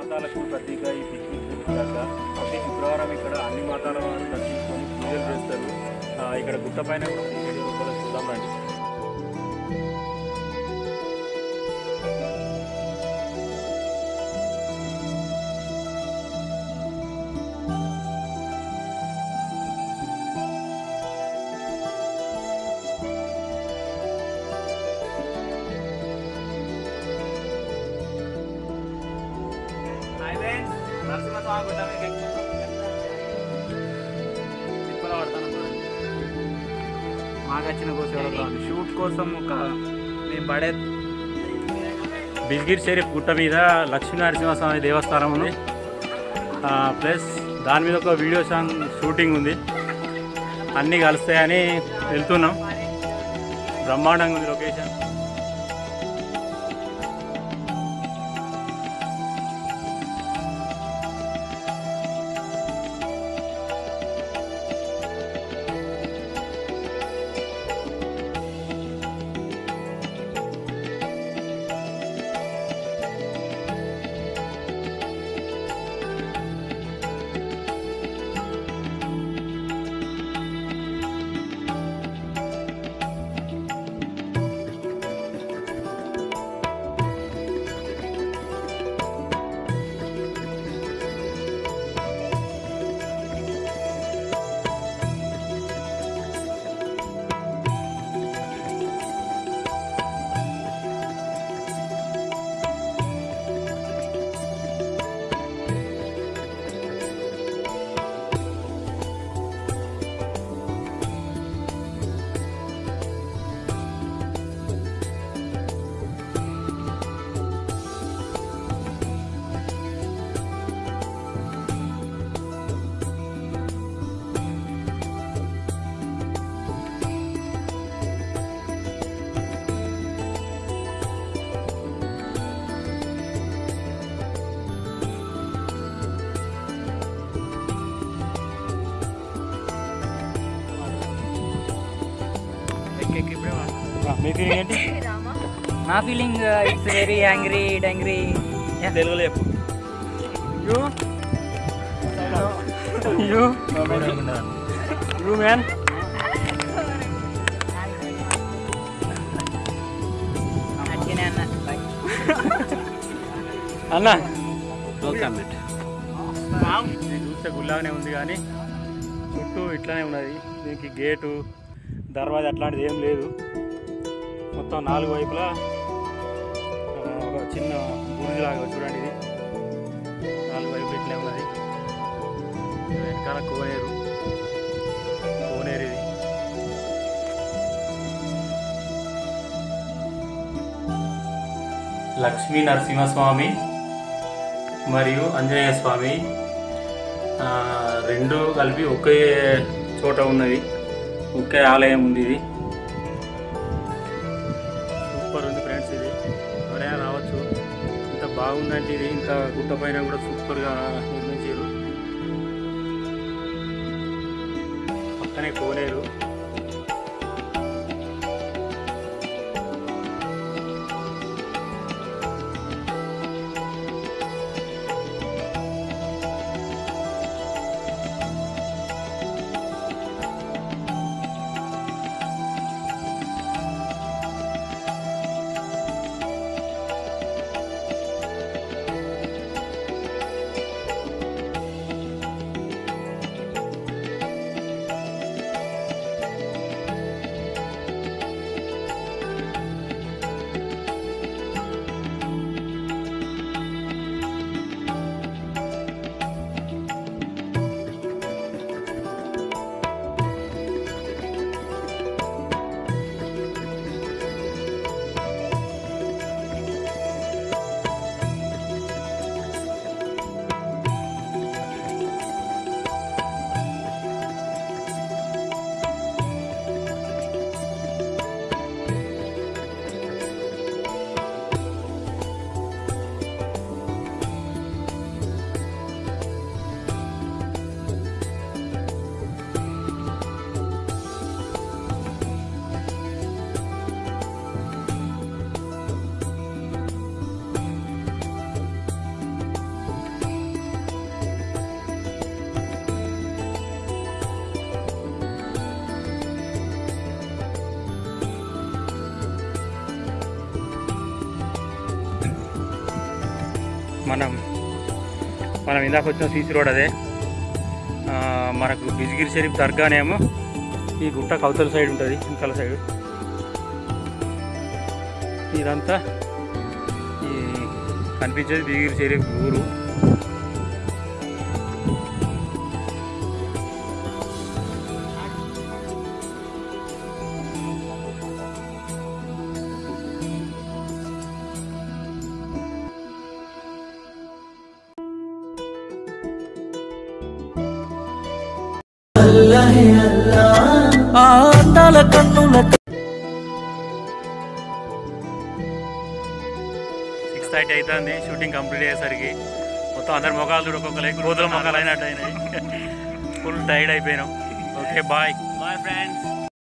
మతాలకు ప్రతీక ఈ పిక్నిక్ గుట్ట ప్రతి శుక్రవారం ఇక్కడ అన్ని మతాల వారు దర్శించుకొని పూజలు చేస్తారు ఆ, ఇక్కడ గుట్ట పైన కూడా ఈ వీడియో రూపంలో చూద్దాం రండి హాయ్ ఫ్రెండ్స్ నరసింహస్వామి గుట్ట మీకు ఎక్కువ పడతాను మాకు వచ్చిన కోసం షూట్ కోసం ఒక మేము పడే బిజ్గిరి షరీఫ్ గుట్ట మీద లక్ష్మీ నరసింహస్వామి దేవస్థానం ఉంది ఆ, ప్లస్ దాని మీద ఒక వీడియో సాంగ్ షూటింగ్ ఉంది అన్నీ కలుస్తాయని వెళ్తున్నాం బ్రహ్మాండంగా ఉంది లొకేషన్ మీకు ఏంటి నా feeling it's very angry dangry తెలుగులో చెప్పు యూ యూ యూ మ్యాన్ అన్న నేను చూస్తే గుల్లాగానే ఉంది కానీ చుట్టూ ఇట్లానే ఉన్నది దీనికి గేటు దర్వాజా అట్లాంటిది ఏం లేదు మొత్తం నాలుగు వైపులా ఆ, ఒక చిన్న గుడిలాగా చూడండి ఇది నాలుగు వైపులు ఇట్లే ఉన్నది ఇది వెనకాల కోనేరు కోనేరు ఇది లక్ష్మీ నరసింహస్వామి మరియు ఆంజనేయ స్వామి ఆ, రెండు కలిపి ఒకే చోట ఉన్నది ఒకే ఆలయం ఉంది ఇది సూపర్ ఉంది ఫ్రెండ్స్ ఇది ఎవరైనా రావచ్చు ఇంత బాగుందంటే ఇది ఇంత గుట్ట పైన కూడా సూపర్గా నిర్మించారు పక్కనే కోనేరు మనం మనం ఇందాక వచ్చిన సీసీ రోడ్ అదే ఆ, మనకు బిజ్గిరి షరీఫ్ దర్గానేమో ఈ గుట్ట కౌతల సైడ్ ఉంటుంది ఇంకల సైడ్ ఇదంతా ఈ కనిపించేది బిజ్గిరి షరీఫ్ ఊరు ఆ అందాల కన్నుల సిక్స్ థర్టీ అవుతుంది షూటింగ్ కంప్లీట్ అయ్యేసరికి మొత్తం అందరి మొఖాలు చూడు ఒక్కొక్క లైక్ రోజుల మొఖాలు అయినట్టు అయినాయి ఫుల్ టైర్డ్ అయిపోయినాం ఓకే బాయ్ బాయ్ ఫ్రెండ్స్